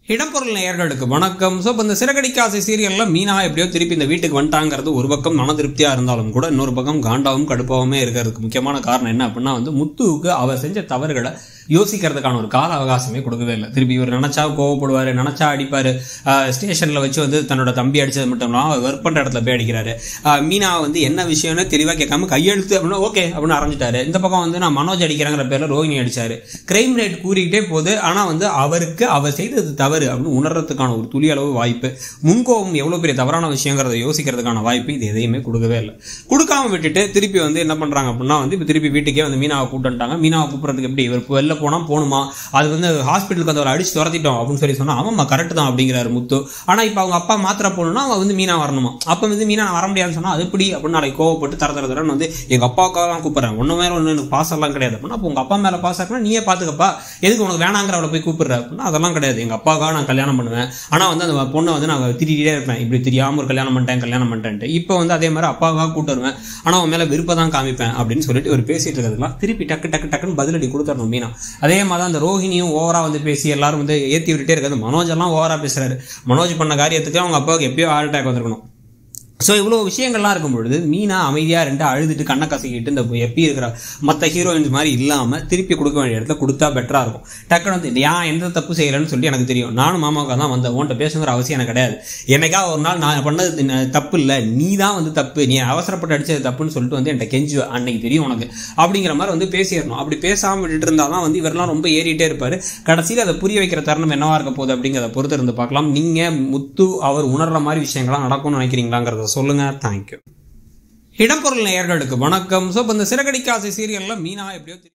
இடம்பொருள் நேயர்களுக்கு வணக்கம் ஸோ இப்போ இந்த சிறகடிக்காசை சீரியல்ல மீனா எப்படியோ திருப்பி இந்த வீட்டுக்கு வந்துட்டாங்கிறது ஒரு பக்கம் மன திருப்தியா இருந்தாலும் கூட இன்னொரு பக்கம் காண்டாவும் கடுப்பாவுமே இருக்கிறதுக்கு முக்கியமான காரணம் என்ன அப்படின்னா வந்து முத்துவுக்கு அவர் செஞ்ச தவறுகளை யோசிக்கிறதுக்கான ஒரு கால அவகாசமே கொடுக்கவே இல்லை திருப்பி இவர் நினைச்சா கோவப்படுவார் நினைச்சா அடிப்பார் ஸ்டேஷனில் வச்சு வந்து தன்னோட தம்பி அடிச்சது மட்டும் இல்லாமல் அவர் ஒர்க் பண்ணுற இடத்துல போய் அடிக்கிறாரு ஆஹ் மீனா வந்து என்ன விஷயம்னு தெளிவாக கேட்காம கையெழுத்து அப்படின்னா ஓகே அப்படின்னு அரைஞ்சிட்டாரு இந்த பக்கம் வந்து நான் மனோஜ் அடிக்கிறேங்கிற பேரில் ரோஹிணி அடிச்சாரு கிரைம் ரேட் கூறிக்கிட்டே போகுது ஆனால் வந்து அவருக்கு அவர் செய்தது தவறு அப்படின்னு உணர்றதுக்கான ஒரு துளி அளவு வாய்ப்பு முன்கோபம் எவ்வளோ பெரிய தவறான விஷயங்கிறத யோசிக்கிறதுக்கான வாய்ப்பு இது எதையுமே கொடுக்கவே இல்லை கொடுக்காம விட்டுட்டு திருப்பி வந்து என்ன பண்ணுறாங்க அப்படின்னா வந்து இப்போ திருப்பி வீட்டுக்கே வந்து மீனாவை கூப்பிட்டுட்டாங்க மீனாவை கூப்பிட்றதுக்கு எப்படி இவர் வெளில போனால் போகணுமா அது வந்து ஹாஸ்பிட்டலுக்கு வந்து அவர் அடிச்சு துரத்திட்டோம் அப்படின்னு சொல்லி சொன்னா ஆமாம்மா கரெக்ட் தான் அப்படிங்கிறாரு முத்து ஆனால் இப்போ அவங்க அப்பா மாத்திரை போகணும்னா அவன் வந்து மீனா வரணுமா அப்போ வந்து மீனா நான் வர முடியாதுன்னு சொன்னா அது எப்படி அப்படின்னு நாளைக்கு கோவப்பட்டு தர தர தரன்னு வந்து எங்கள் அப்பாவுக்காக தான் கூப்பிட்றேன் ஒன்று மேலே ஒன்று எனக்கு பாஸ் எல்லாம் கிடையாது அப்படின்னா அப்போ உங்கள் அப்பா மேலே பாஸ் ஆகுனா நீயே பார்த்துக்கப்பா எதுக்கு உனக்கு வேணாங்கிற அவளை போய் கூப்பிடுற அப்படின்னா அதெல்லாம் கிடையாது எங்கள் அப்பாவுக்காக நான் கல்யாணம் பண்ணுவேன் ஆனால் வந்து அந்த பொண்ணை வந்து நான் திட்டிகிட்டே இருப்பேன் இப்படி தெரியாமல் ஒரு கல்யாணம் பண்ணிட்டேன் கல்யாணம் பண்ணிட்டேன்ட்டு இப்போ வந்து அதே மாதிரி அப்பாவுக்காக கூட்டு வருவேன் ஆனால் அவன் மேலே விருப்பம் தான் காமிப்பேன் அப்படின்னு சொல்லிட்டு ஒரு பேசிட்டு இருக்கிறதுலாம் திருப்பி டக்கு டக்கு டக்குன்னு பதிலடி கொடுத்துடணும் மீனா அதே மாதிரி தான் அந்த ரோஹிணியும் ஓவரா வந்து பேசி எல்லாரும் வந்து ஏற்றி விட்டுட்டே இருக்காது மனோஜ் எல்லாம் ஓவரா பேசுறாரு மனோஜ் பண்ண காரியத்துக்கு அவங்க அப்பாவுக்கு எப்பயோ ஹார்ட் அட்டாக் வந்திருக்கணும் ஸோ இவ்வளோ விஷயங்கள்லாம் இருக்கும் பொழுது மீனா அமைதியாக ரெண்டு அழுதுட்டு கண்ணை கசக்கிட்டு இந்த எப்பி இருக்கிற மற்ற ஹீரோயின்ஸ் மாதிரி இல்லாமல் திருப்பி கொடுக்க வேண்டிய இடத்துல கொடுத்தா பெட்டராக இருக்கும் டக்குனு வந்து ஏன் எந்த தப்பு செய்யலைன்னு சொல்லி எனக்கு தெரியும் நானும் மாமாவுக்கு தான் வந்தேன் உன்ட்ட பேசுங்கிற அவசியம் எனக்கு கிடையாது என்னைக்கா ஒரு நாள் நான் பண்ணது ந- தப்பு இல்லை நீ தான் வந்து தப்பு நீ அவசரப்பட்டு அடிச்சது தப்புன்னு சொல்லிட்டு வந்து என்கிட்ட கெஞ்சுவ அன்னைக்கு தெரியும் உனக்கு அப்படிங்கிற மாதிரி வந்து பேசிடணும் அப்படி பேசாமல் விட்டுட்டு இருந்தால் தான் வந்து இவரெல்லாம் ரொம்ப ஏறிட்டே இருப்பார் கடைசியில் அதை புரிய வைக்கிற தருணம் என்னவா இருக்க போகுது அப்படிங்கிறத பொறுத்து இருந்து பார்க்கலாம் நீங்கள் முத்து அவர் உணர்ற மாதிரி விஷயங்கள்லாம் நடக்கும்னு நினைக்கிறீங்களாங்கிறத சொல்லுங்க தேங்க்யூ இடம்பொருள் நேயர்களுக்கு வணக்கம் ஸோ இப்போ இந்த சிறகடிக்காசை சீரியல்ல மீனா எப்படியோ